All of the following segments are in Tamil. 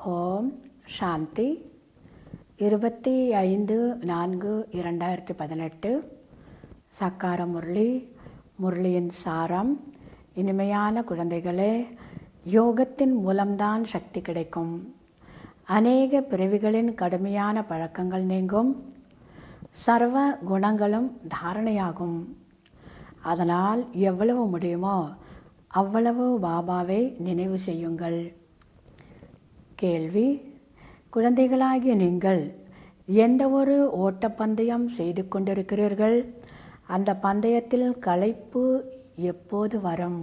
ஓம் சாந்தி இருபத்தி ஐந்து நான்கு இரண்டாயிரத்தி பதினெட்டு சக்கார முரளி முரளியின் சாரம் இனிமையான குழந்தைகளே யோகத்தின் மூலம்தான் சக்தி கிடைக்கும் அநேக பிறவிகளின் கடுமையான பழக்கங்கள் நீங்கும் சர்வ குணங்களும் தாரணையாகும் அதனால் எவ்வளவு முடியுமோ அவ்வளவு பாபாவை நினைவு செய்யுங்கள் கேள்வி குழந்தைகளாகிய நீங்கள் எந்த ஒரு ஓட்டப்பந்தயம் செய்து கொண்டிருக்கிறீர்கள் அந்த பந்தயத்தில் களைப்பு எப்போது வரும்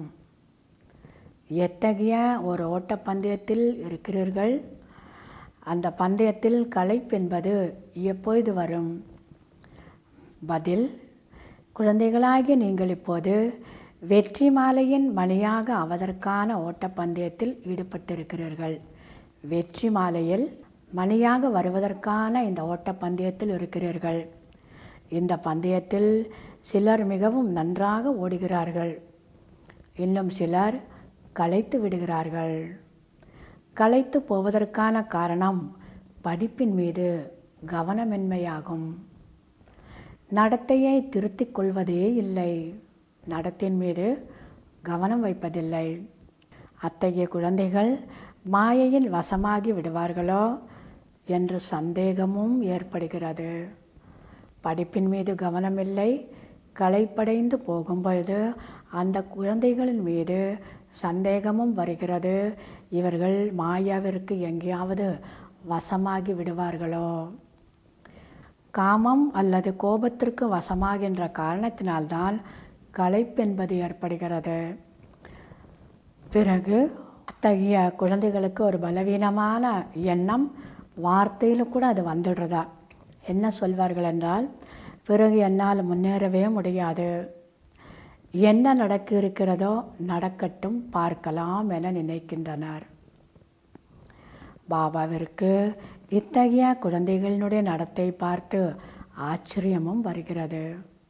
எத்தகைய ஒரு ஓட்டப்பந்தயத்தில் இருக்கிறீர்கள் அந்த பந்தயத்தில் களைப்பு என்பது எப்பொழுது வரும் பதில் குழந்தைகளாகிய நீங்கள் இப்போது வெற்றி மாலையின் மணியாக ஆவதற்கான ஓட்டப்பந்தயத்தில் ஈடுபட்டிருக்கிறீர்கள் வெற்றி மாலையில் மணியாக வருவதற்கான இந்த ஓட்டப்பந்தயத்தில் இருக்கிறீர்கள் இந்த பந்தயத்தில் சிலர் மிகவும் நன்றாக ஓடுகிறார்கள் இன்னும் சிலர் களைத்து விடுகிறார்கள் களைத்து போவதற்கான காரணம் படிப்பின் மீது கவனமின்மையாகும் நடத்தையை திருத்திக் கொள்வதே இல்லை நடத்தின் மீது கவனம் வைப்பதில்லை அத்தகைய குழந்தைகள் மாயையின் வசமாகி விடுவார்களோ என்ற சந்தேகமும் ஏற்படுகிறது படிப்பின் மீது கவனமில்லை களைப்படைந்து போகும்பொழுது அந்த குழந்தைகளின் மீது சந்தேகமும் வருகிறது இவர்கள் மாயாவிற்கு எங்கேயாவது வசமாகி விடுவார்களோ காமம் அல்லது கோபத்திற்கு வசமாகின்ற காரணத்தினால்தான் களைப்பென்பது ஏற்படுகிறது பிறகு அத்தகைய குழந்தைகளுக்கு ஒரு பலவீனமான எண்ணம் வார்த்தையில் கூட அது வந்துடுறதா என்ன சொல்வார்கள் என்றால் பிறகு என்னால் முன்னேறவே முடியாது என்ன நடக்க இருக்கிறதோ நடக்கட்டும் பார்க்கலாம் என நினைக்கின்றனர் பாபாவிற்கு இத்தகைய குழந்தைகளினுடைய நடத்தை பார்த்து ஆச்சரியமும் வருகிறது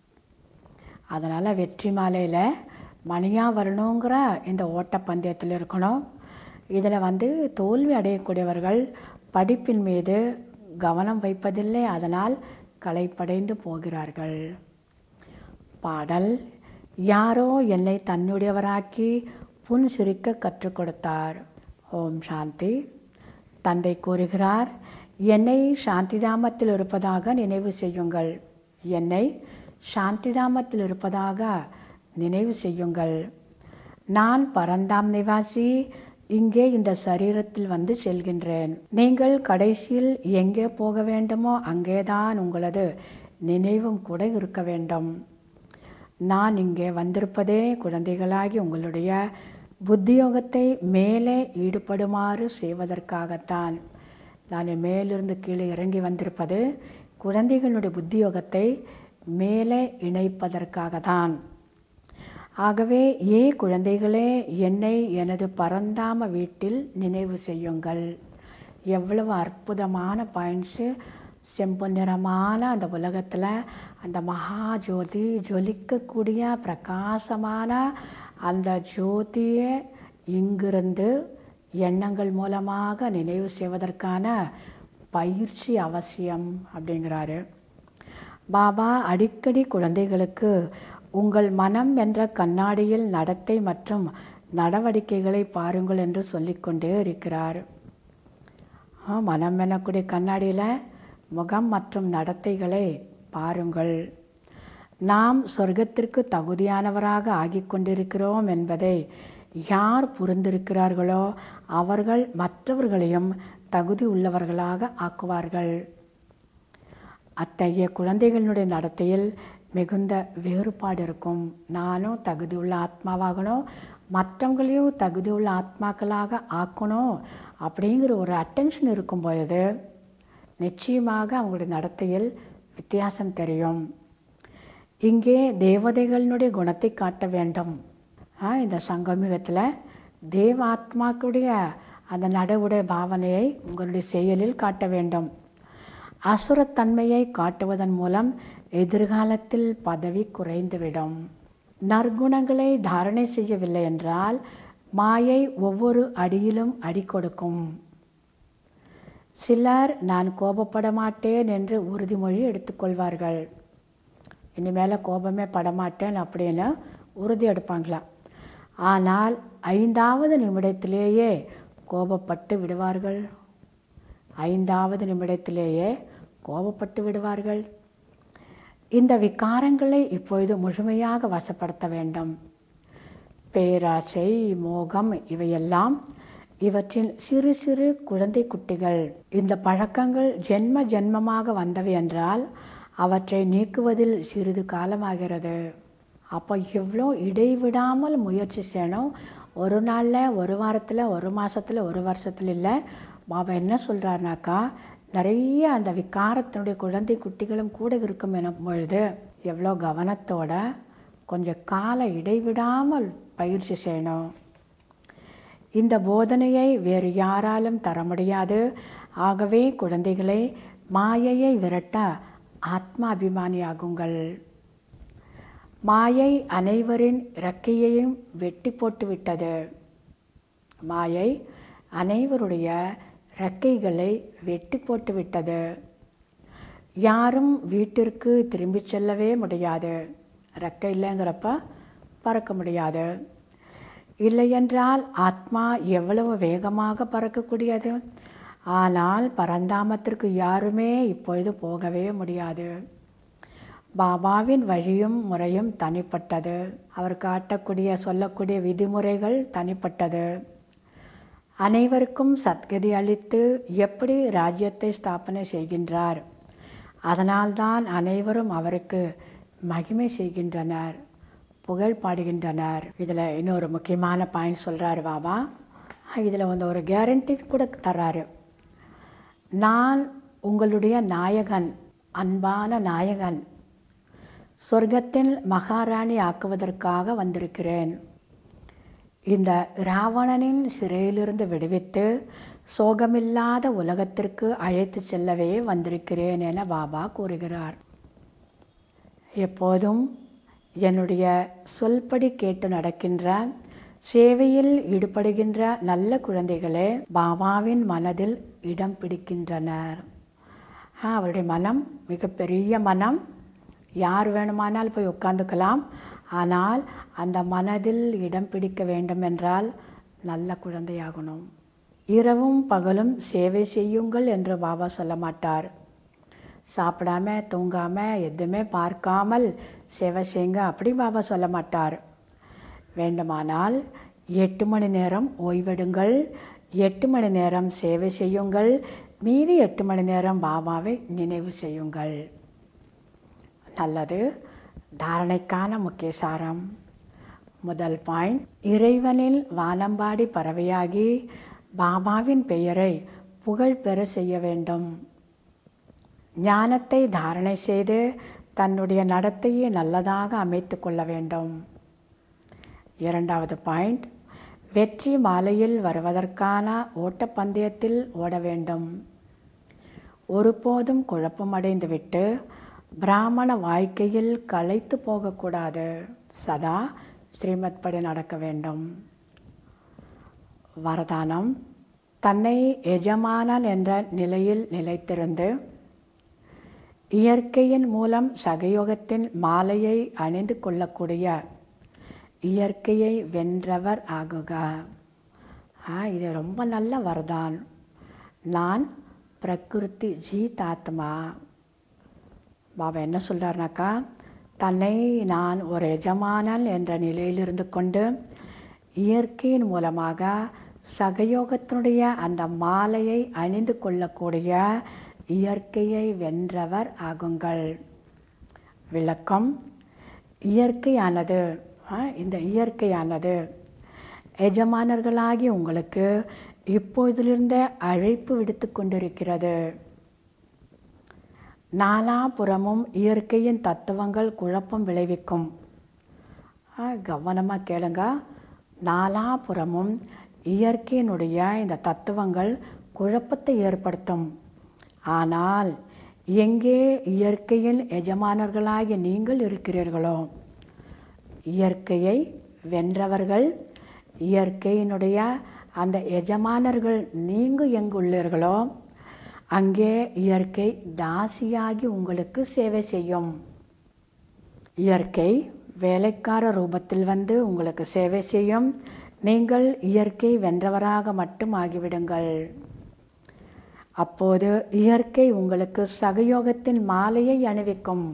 அதனால் வெற்றி மாலையில் மணியாக வரணுங்கிற இந்த ஓட்டப்பந்தயத்தில் இருக்கணும் இதில் வந்து தோல்வி அடையக்கூடியவர்கள் படிப்பின் மீது கவனம் வைப்பதில்லை அதனால் களைப்படைந்து போகிறார்கள் பாடல் யாரோ என்னை தன்னுடையவராக்கி புன் சிரிக்க கற்றுக் கொடுத்தார் ஓம் சாந்தி தந்தை கூறுகிறார் என்னை சாந்திதாமத்தில் இருப்பதாக நினைவு செய்யுங்கள் என்னை சாந்திதாமத்தில் இருப்பதாக நினைவு செய்யுங்கள் நான் பரந்தாம் நிவாசி இங்கே இந்த சரீரத்தில் வந்து செல்கின்றேன் நீங்கள் கடைசியில் எங்கே போக வேண்டுமோ அங்கேதான் உங்களது நினைவும் கூட இருக்க வேண்டும் நான் இங்கே வந்திருப்பதே குழந்தைகளாகி உங்களுடைய புத்தியோகத்தை மேலே ஈடுபடுமாறு செய்வதற்காகத்தான் நான் மேலிருந்து கீழே இறங்கி வந்திருப்பது குழந்தைகளுடைய புத்தியோகத்தை மேலே இணைப்பதற்காக தான் ஆகவே ஏ குழந்தைகளே என்னை எனது பரந்தாம வீட்டில் நினைவு செய்யுங்கள் எவ்வளவு அற்புதமான பாயிண்ட்ஸு செம்பு நிறமான அந்த உலகத்தில் அந்த மகா ஜோதி ஜொலிக்கக்கூடிய பிரகாசமான அந்த ஜோதியை இங்கிருந்து எண்ணங்கள் மூலமாக நினைவு செய்வதற்கான பயிற்சி அவசியம் அப்படிங்கிறாரு பாபா அடிக்கடி குழந்தைகளுக்கு உங்கள் மனம் என்ற கண்ணாடியில் நடத்தை மற்றும் நடவடிக்கைகளை பாருங்கள் என்று சொல்லிக்கொண்டே இருக்கிறார் மனம் எனக்கூடிய கண்ணாடியில் முகம் மற்றும் நடத்தைகளை பாருங்கள் நாம் சொர்க்கத்திற்கு தகுதியானவராக ஆகிக் கொண்டிருக்கிறோம் என்பதை யார் புரிந்திருக்கிறார்களோ அவர்கள் மற்றவர்களையும் தகுதி உள்ளவர்களாக ஆக்குவார்கள் அத்தகைய குழந்தைகளுடைய நடத்தையில் மிகுந்த வேறுபாடு இருக்கும் நானும் தகுதியுள்ள ஆத்மாவாகணும் மற்றவங்களையும் தகுதியுள்ள ஆத்மாக்களாக ஆக்கணும் அப்படிங்கிற ஒரு அட்டென்ஷன் இருக்கும் பொழுது நிச்சயமாக அவங்களுடைய நடத்தையில் வித்தியாசம் தெரியும் இங்கே தேவதைகளினுடைய குணத்தை காட்ட வேண்டும் இந்த சங்கமிகத்தில் தேவ ஆத்மாக்களுடைய அந்த நடவுடைய பாவனையை உங்களுடைய செயலில் காட்ட வேண்டும் அசுரத்தன்மையை காட்டுவதன் மூலம் எதிர்காலத்தில் பதவி குறைந்துவிடும் நற்குணங்களை தாரணை செய்யவில்லை என்றால் மாயை ஒவ்வொரு அடியிலும் அடி கொடுக்கும் சிலர் நான் கோபப்பட மாட்டேன் என்று உறுதிமொழி எடுத்துக்கொள்வார்கள் இனிமேல் கோபமே படமாட்டேன் அப்படின்னு உறுதி எடுப்பாங்களாம் ஆனால் ஐந்தாவது நிமிடத்திலேயே கோபப்பட்டு விடுவார்கள் ஐந்தாவது நிமிடத்திலேயே கோபப்பட்டு விடுவார்கள் இந்த விகாரங்களை இப்பொழுது முழுமையாக வசப்படுத்த வேண்டும் பேராசை மோகம் இவையெல்லாம் இவற்றின் சிறு சிறு குழந்தை குட்டிகள் இந்த பழக்கங்கள் ஜென்ம ஜென்மமாக வந்தவை என்றால் அவற்றை நீக்குவதில் சிறிது காலமாகிறது அப்போ எவ்வளோ இடைவிடாமல் முயற்சி செய்யணும் ஒரு நாளில் ஒரு வாரத்தில் ஒரு மாதத்தில் ஒரு வருஷத்தில் இல்லை பாபா என்ன சொல்கிறாருனாக்கா நிறைய அந்த விகாரத்தினுடைய குழந்தை குட்டிகளும் கூட இருக்கும் எனும் பொழுது எவ்வளோ கவனத்தோட கொஞ்சம் கால இடைவிடாமல் பயிற்சி செய்யணும் இந்த போதனையை வேறு யாராலும் தர முடியாது ஆகவே குழந்தைகளை மாயையை விரட்ட ஆத்மாபிமானியாகுங்கள் மாயை அனைவரின் இறக்கையையும் வெட்டி போட்டு விட்டது மாயை அனைவருடைய இறக்கைகளை வெட்டி போட்டு விட்டது யாரும் வீட்டிற்கு திரும்பி செல்லவே முடியாது ரெக்கை இல்லைங்கிறப்ப பறக்க முடியாது இல்லையென்றால் ஆத்மா எவ்வளவு வேகமாக பறக்கக்கூடியது ஆனால் பரந்தாமத்திற்கு யாருமே இப்பொழுது போகவே முடியாது பாபாவின் வழியும் முறையும் தனிப்பட்டது அவர் காட்டக்கூடிய சொல்லக்கூடிய விதிமுறைகள் தனிப்பட்டது அனைவருக்கும் சத்கதி அளித்து எப்படி ராஜ்யத்தை ஸ்தாபனை செய்கின்றார் அதனால்தான் அனைவரும் அவருக்கு மகிமை செய்கின்றனர் புகழ் பாடுகின்றனர் இதில் இன்னொரு முக்கியமான பாயிண்ட் சொல்கிறாரு பாபா இதில் வந்து ஒரு கேரண்டி கூட தர்றாரு நான் உங்களுடைய நாயகன் அன்பான நாயகன் சொர்க்கத்தில் மகாராணி ஆக்குவதற்காக வந்திருக்கிறேன் இந்த ராவணனின் சிறையிலிருந்து விடுவித்து சோகமில்லாத உலகத்திற்கு அழைத்து செல்லவே வந்திருக்கிறேன் என பாபா கூறுகிறார் எப்போதும் என்னுடைய சொல்படி கேட்டு நடக்கின்ற சேவையில் ஈடுபடுகின்ற நல்ல குழந்தைகளே பாபாவின் மனதில் இடம் பிடிக்கின்றனர் அவருடைய மனம் மிகப்பெரிய மனம் யார் வேணுமானால் போய் உட்காந்துக்கலாம் ஆனால் அந்த மனதில் இடம் பிடிக்க வேண்டும் என்றால் நல்ல குழந்தையாகணும் இரவும் பகலும் சேவை செய்யுங்கள் என்று பாபா சொல்ல மாட்டார் சாப்பிடாம தூங்காமல் எதுவுமே பார்க்காமல் சேவை செய்யுங்க அப்படி பாபா சொல்ல மாட்டார் வேண்டுமானால் எட்டு மணி நேரம் ஓய்வெடுங்கள் எட்டு மணி நேரம் சேவை செய்யுங்கள் மீதி எட்டு மணி நேரம் பாபாவை நினைவு செய்யுங்கள் நல்லது தாரணைக்கான முக்கிய சாரம் முதல் பாயிண்ட் இறைவனில் வானம்பாடி பறவையாகி பாபாவின் பெயரை புகழ் பெற செய்ய வேண்டும் ஞானத்தை தாரணை செய்து தன்னுடைய நடத்தையை நல்லதாக அமைத்து கொள்ள வேண்டும் இரண்டாவது பாயிண்ட் வெற்றி மாலையில் வருவதற்கான ஓட்டப்பந்தயத்தில் ஓட வேண்டும் ஒருபோதும் குழப்பமடைந்துவிட்டு பிராமண வாழ்க்கையில் களைத்து போகக்கூடாது சதா ஸ்ரீமத் படி நடக்க வேண்டும் வரதானம் தன்னை எஜமானன் என்ற நிலையில் நிலைத்திருந்து இயற்கையின் மூலம் சகயோகத்தின் மாலையை அணிந்து கொள்ளக்கூடிய இயற்கையை வென்றவர் ஆகுக இது ரொம்ப நல்ல வரதான் நான் பிரகிருதி ஜீதாத்மா பாபா என்ன சொல்கிறாருனாக்கா தன்னை நான் ஒரு எஜமானன் என்ற நிலையிலிருந்து கொண்டு இயற்கையின் மூலமாக சகயோகத்தினுடைய அந்த மாலையை அணிந்து கொள்ளக்கூடிய இயற்கையை வென்றவர் ஆகுங்கள் விளக்கம் இயற்கையானது இந்த இயற்கையானது எஜமானர்களாகி உங்களுக்கு இப்பொழுதிலிருந்தே அழைப்பு விடுத்து கொண்டிருக்கிறது நாலாபுறமும் இயற்கையின் தத்துவங்கள் குழப்பம் விளைவிக்கும் கவனமாக கேளுங்க நாலாபுறமும் இயற்கையினுடைய இந்த தத்துவங்கள் குழப்பத்தை ஏற்படுத்தும் ஆனால் எங்கே இயற்கையின் எஜமானர்களாகிய நீங்கள் இருக்கிறீர்களோ இயற்கையை வென்றவர்கள் இயற்கையினுடைய அந்த எஜமானர்கள் நீங்கள் எங்கு உள்ளீர்களோ அங்கே இயற்கை தாசியாகி உங்களுக்கு சேவை செய்யும் இயற்கை வேலைக்கார ரூபத்தில் வந்து உங்களுக்கு சேவை செய்யும் நீங்கள் இயற்கை வென்றவராக மட்டும் ஆகிவிடுங்கள் அப்போது இயற்கை உங்களுக்கு சகயோகத்தின் மாலையை அணிவிக்கும்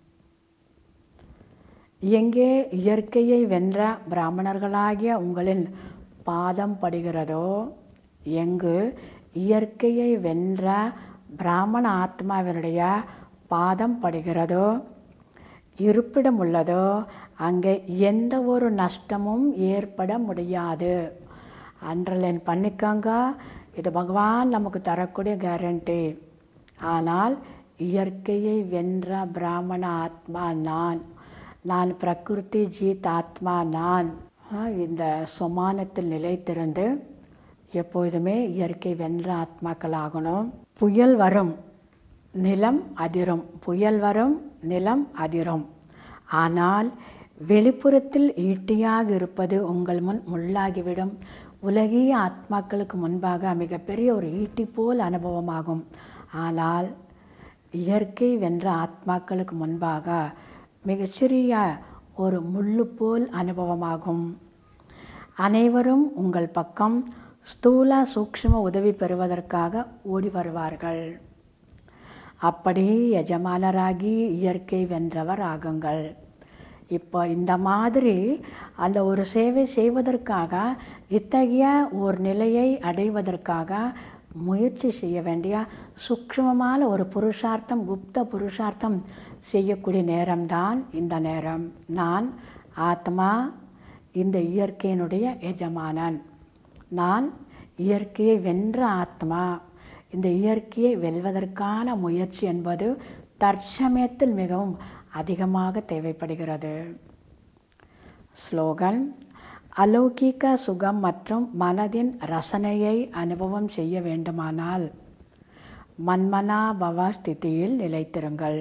எங்கே இயற்கையை வென்ற பிராமணர்களாகிய உங்களின் பாதம் படுகிறதோ எங்கு இயற்கையை வென்ற பிராமண ஆத்மாவினுடைய பாதம் படுகிறதோ இருப்பிடம் உள்ளதோ அங்கே எந்த ஒரு நஷ்டமும் ஏற்பட முடியாது அன்றலேன் பண்ணிக்கோங்க இது பகவான் நமக்கு தரக்கூடிய கேரண்டி ஆனால் இயற்கையை வென்ற பிராமண ஆத்மா நான் நான் பிரகிருதி ஜீத் ஆத்மா நான் இந்த சொமானத்தில் நிலைத்திருந்து எப்பொழுதுமே இயற்கை வென்ற ஆத்மாக்கள் ஆகணும் புயல் வரும் நிலம் அதிரும் புயல் வரும் நிலம் அதிரும் ஆனால் வெளிப்புறத்தில் ஈட்டியாக இருப்பது உங்கள் முன் முள்ளாகிவிடும் உலகிய ஆத்மாக்களுக்கு முன்பாக மிகப்பெரிய ஒரு ஈட்டி போல் அனுபவமாகும் ஆனால் இயற்கை வென்ற ஆத்மாக்களுக்கு முன்பாக மிகச்சிறிய ஒரு முள்ளு போல் அனுபவமாகும் அனைவரும் உங்கள் பக்கம் ஸ்தூல சூக்ஷ்ம உதவி பெறுவதற்காக ஓடி வருவார்கள் அப்படி எஜமானராகி இயற்கை வென்றவர் ஆகுங்கள் இப்போ இந்த மாதிரி அந்த ஒரு சேவை செய்வதற்காக இத்தகைய ஒரு நிலையை அடைவதற்காக முயற்சி செய்ய வேண்டிய சூக்ஷ்மமான ஒரு புருஷார்த்தம் குப்த புருஷார்த்தம் செய்யக்கூடிய நேரம்தான் இந்த நேரம் நான் ஆத்மா இந்த இயற்கையினுடைய எஜமானன் நான் இயற்கையை வென்ற ஆத்மா இந்த இயற்கையை வெல்வதற்கான முயற்சி என்பது தற்சமயத்தில் மிகவும் அதிகமாக தேவைப்படுகிறது ஸ்லோகன் அலௌகிக சுகம் மற்றும் மனதின் ரசனையை அனுபவம் செய்ய வேண்டுமானால் மன்மனா பவ ஸ்திதியில் நிலைத்திருங்கள்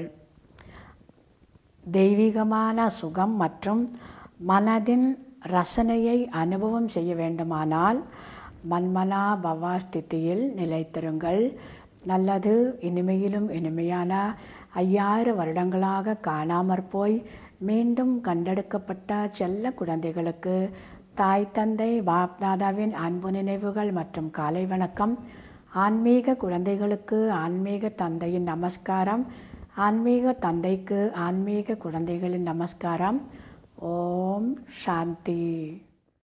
தெய்வீகமான சுகம் மற்றும் மனதின் ரசனையை அனுபவம் செய்ய வேண்டுமானால் மன்மனா பவா ஸ்திதியில் நிலைத்திருங்கள் நல்லது இனிமையிலும் இனிமையான ஐயாயிரம் வருடங்களாக காணாமற் போய் மீண்டும் கண்டெடுக்கப்பட்ட செல்ல குழந்தைகளுக்கு தாய் தந்தை பாப்தாதாவின் அன்பு நினைவுகள் மற்றும் காலை வணக்கம் ஆன்மீக குழந்தைகளுக்கு ஆன்மீக தந்தையின் நமஸ்காரம் ஆன்மீக தந்தைக்கு ஆன்மீக குழந்தைகளின் நமஸ்காரம் ஓம் சாந்தி